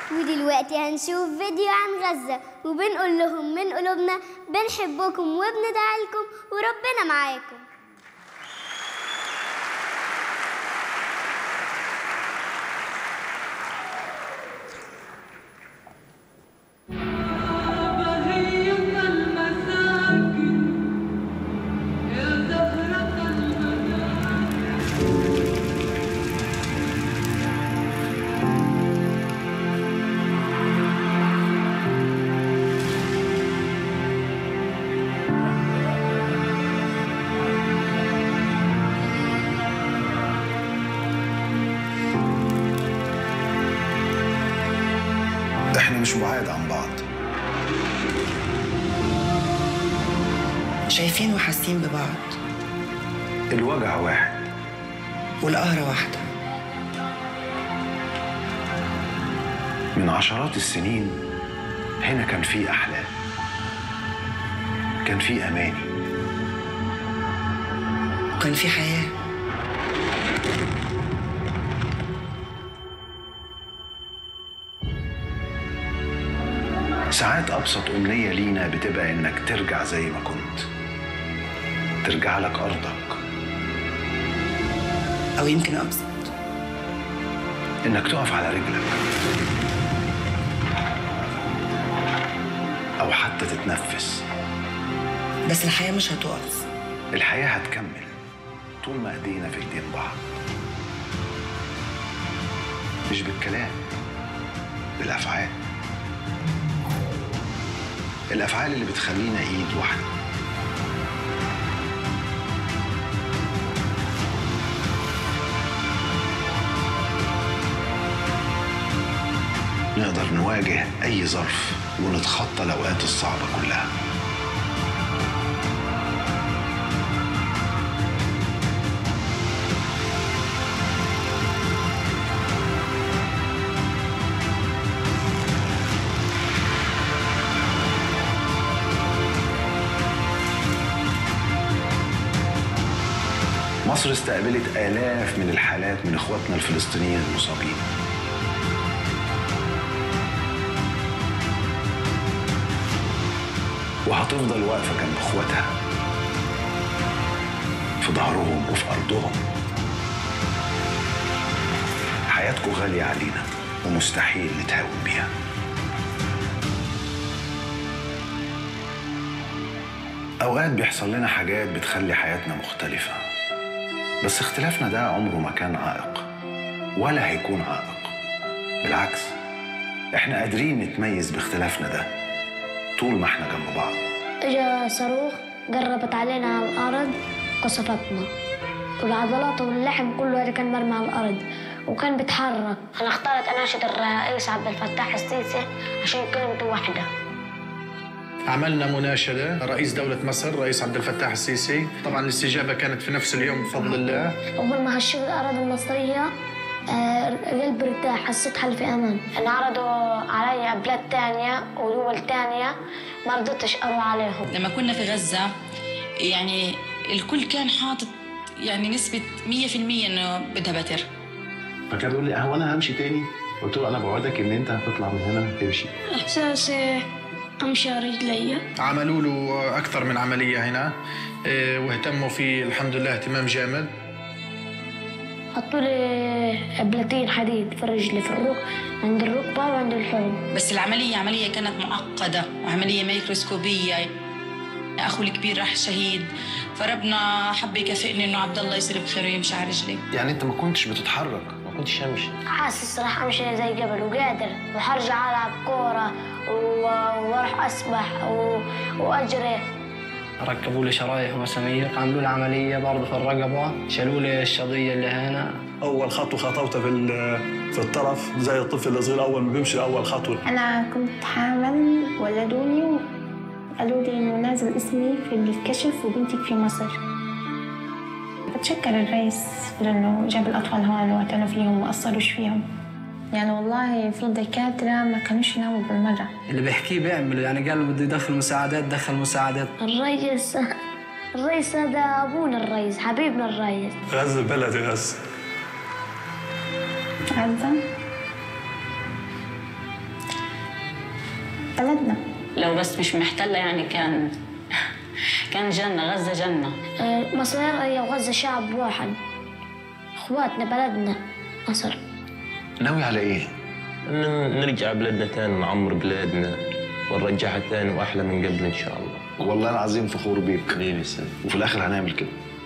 ودلوقتي هنشوف فيديو عن غزة وبنقول لهم من قلوبنا بنحبكم وبندعي لكم وربنا معاكم بهية المساكن يا زهرة المناكب احنا مش بعاد عن بعض شايفين وحاسين ببعض الوجع واحد والقهرة واحدة من عشرات السنين هنا كان في أحلام كان في أماني وكان في حياة ساعات أبسط أمنية لينا بتبقى إنك ترجع زي ما كنت ترجع لك أرضك أو يمكن أبسط إنك تقف على رجلك أو حتى تتنفس بس الحياة مش هتقف الحياة هتكمل طول ما ايدينا في ايدين بعض مش بالكلام بالافعال الافعال اللي بتخلينا ايد واحده نقدر نواجه اي ظرف ونتخطى الاوقات الصعبه كلها مصر استقبلت آلاف من الحالات من إخواتنا الفلسطينيين المصابين وهتفضل واقفة جنب إخواتها في ظهرهم وفي أرضهم حياتكم غالية علينا ومستحيل نتهاون بيها أوقات بيحصل لنا حاجات بتخلي حياتنا مختلفة بس اختلافنا ده عمره ما كان عائق ولا هيكون عائق بالعكس احنا قادرين نتميز باختلافنا ده طول ما احنا جنب بعض اجا صاروخ قربت علينا على الارض قصفتنا والعضلات واللحم كله هذا كان مرمى على الارض وكان بيتحرك انا اخترت اناشد الرئيس عبد الفتاح السيسي عشان كلمته واحده عملنا مناشدة رئيس دولة مصر رئيس عبد الفتاح السيسي طبعا الاستجابة كانت في نفس اليوم بفضل الله أول ما هشوا الأراضي المصرية آه، قلبي ارتاح حسيت حالي في أمان انعرضوا علي بلاد تانية ودول تانية ما رضيتش أروح عليهم لما كنا في غزة يعني الكل كان حاطط يعني نسبة 100% إنه بدها بتر فكان بيقول لي هو انا همشي تاني قلت له انا بوعدك ان انت هتطلع من هنا تمشي إحساسي أمشي رجلي عملوا له أكثر من عملية هنا إيه، واهتموا فيه الحمد لله اهتمام جامد حطوا لي بلاتين حديد في رجلي في الركبة عند الركبة وعند الحوض بس العملية عملية كانت معقدة وعملية ميكروسكوبية أخو الكبير راح شهيد فربنا حب يكافئني إنه عبد الله يصير بخير ويمشي على رجلي يعني انت ما كنتش بتتحرك ما كنتش همشي حاسس راح امشي زي جبل وقادر وحرجع العب كوره و- واروح اسبح و... واجري ركبوا لي شرايح ومسامير عملوا لي عملية برضه في الرقبة شالوا لي الشظية اللي هنا اول خطوه خطوتها في ال- في الطرف زي الطفل الصغير اول ما بيمشي اول خطوه أنا كنت حامل ولدوني وقالوا لي إنه نازل اسمي في الكشف وبنتك في مصر بتشكر الرئيس لأنه جاب الأطفال هون واعتنوا فيهم وأثروش فيهم يعني والله في دكاترة ما كانوش يناموا بالمرة اللي بيحكيه بيعمله يعني قال بده يدخل مساعدات دخل مساعدات الرئيس الرئيس هذا ابونا الرئيس حبيبنا الرئيس غزه بلدي غزه عزة بلدنا لو بس مش محتلة يعني كان كان جنة غزة جنة آه، مصر هي وغزة شعب واحد اخواتنا بلدنا مصر ناوي على ايه؟ إن نرجع بلادنا تاني نعمر بلادنا ونرجعها تاني واحلى من قبل ان شاء الله والله العظيم فخور بيك حبيبي سلام وفي الاخر هنعمل كده